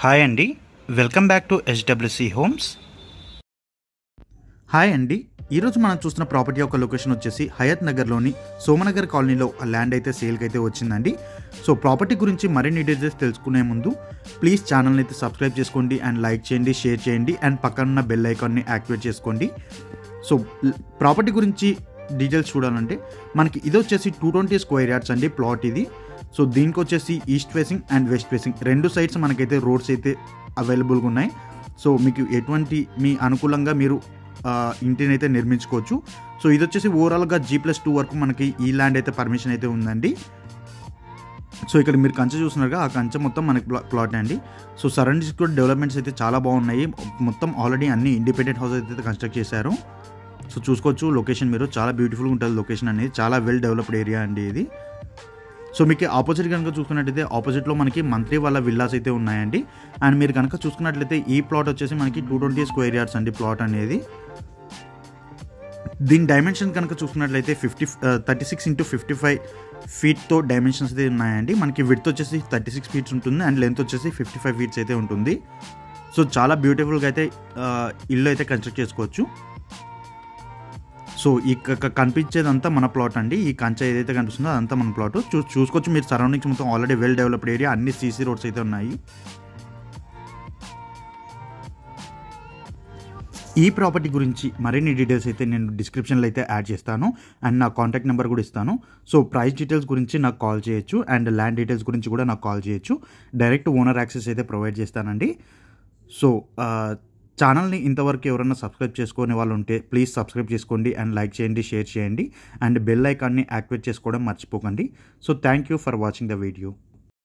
hi అండి welcome back to SWC homes hi అండి ఈరోజు మనం చూస్తున్న ప్రాపర్టీ యొక్క లొకేషన్ వచ్చేసి హయత్ నగర్లోని సోమనగర్ కాలనీలో ఆ ల్యాండ్ అయితే సేల్కి అయితే వచ్చిందండి సో ప్రాపర్టీ గురించి మరిన్ని డీటెయిల్స్ తెలుసుకునే ముందు ప్లీజ్ ఛానల్ని అయితే సబ్స్క్రైబ్ చేసుకోండి అండ్ లైక్ చేయండి షేర్ చేయండి అండ్ పక్కన బెల్ ఐకాన్ని యాక్టివేట్ చేసుకోండి సో ప్రాపర్టీ గురించి డీటెయిల్స్ చూడాలంటే మనకి ఇది వచ్చేసి టూ ట్వంటీ స్క్వేర్ యార్డ్స్ అండి ప్లాట్ ఇది సో దీనికి వచ్చేసి east facing and west facing రెండు సైడ్స్ మనకైతే రోడ్స్ అయితే అవైలబుల్గా ఉన్నాయి సో మీకు ఎటువంటి మీ అనుకూలంగా మీరు ఆ, ఇంటిని అయితే నిర్మించుకోవచ్చు సో ఇది వచ్చేసి ఓవరాల్గా జీ ప్లస్ టూ వరకు మనకి ఈ ల్యాండ్ అయితే పర్మిషన్ అయితే ఉందండి సో ఇక్కడ మీరు కంచె చూస్తున్నారుగా ఆ కంచె మొత్తం మనకి ప్లా ప్లాట్ అండి సో సరౌండింగ్స్ కూడా డెవలప్మెంట్స్ అయితే చాలా బాగున్నాయి మొత్తం ఆల్రెడీ అన్ని ఇండిపెండెంట్ హౌస్ అయితే కన్స్ట్రక్ట్ చేశారు సో చూసుకోవచ్చు లొకేషన్ మీరు చాలా బ్యూటిఫుల్గా ఉంటుంది లొకేషన్ అనేది చాలా వెల్ డెవలప్డ్ ఏరియా అండి ఇది సో మీకు ఆపోజిట్ కనుక చూసుకున్నట్లయితే ఆపోజిట్లో మనకి మంత్రి వాళ్ళ విల్లాస్ అయితే ఉన్నాయండి అండ్ మీరు కనుక చూసుకున్నట్లయితే ఈ ప్లాట్ వచ్చేసి మనకి టూ ట్వంటీ స్క్వేర్ యార్డ్స్ అండి ప్లాట్ అనేది దీని డైమెన్షన్ కనుక చూసుకున్నట్లయితే fifty thirty six into fifty five ఫీట్తో డైమెన్షన్స్ అయితే ఉన్నాయండి మనకి విడ్త్ వచ్చేసి థర్టీ సిక్స్ ఫీట్స్ ఉంటుంది అండ్ లెంత్ వచ్చేసి ఫిఫ్టీ ఫైవ్ ఫీట్స్ అయితే ఉంటుంది సో చాలా బ్యూటిఫుల్గా అయితే ఆ, ఇల్లు అయితే కన్స్ట్రక్ట్ చేసుకోవచ్చు సో ఈ క- క- కనిపించేదంతా మన ప్లాట్ అండి ఈ కంచె ఏదైతే కనిపిస్తుందో అదంతా మన ప్లాట్ చూ చూసుకోవచ్చు మీరు సరౌండింగ్స్ మొత్తం ఆల్రెడీ వెల్ డెవలప్డ్ ఏరియా అన్ని సీసీ రోడ్స్ అయితే ఉన్నాయి ఈ ప్రాపర్టీ గురించి మరిన్ని డీటెయిల్స్ అయితే నేను డిస్క్రిప్షన్లో అయితే యాడ్ చేస్తాను అండ్ నా కాంటాక్ట్ నెంబర్ కూడా ఇస్తాను సో ప్రైస్ డీటెయిల్స్ గురించి నాకు కాల్ చేయొచ్చు అండ్ ల్యాండ్ డీటెయిల్స్ గురించి కూడా నాకు కాల్ చేయొచ్చు డైరెక్ట్ ఓనర్ యాక్సెస్ అయితే ప్రొవైడ్ చేస్తానండి సో ఆ, ఛానల్ని ఇంతవరకు ఎవరైనా సబ్స్క్రైబ్ చేసుకునే వాళ్ళు ఉంటే ప్లీజ్ సబ్స్క్రైబ్ చేసుకోండి అండ్ లైక్ చేయండి షేర్ చేయండి అండ్ బెల్ ఐకాన్ని యాక్టివేట్ చేసుకోవడం మర్చిపోకండి so thank you for watching the video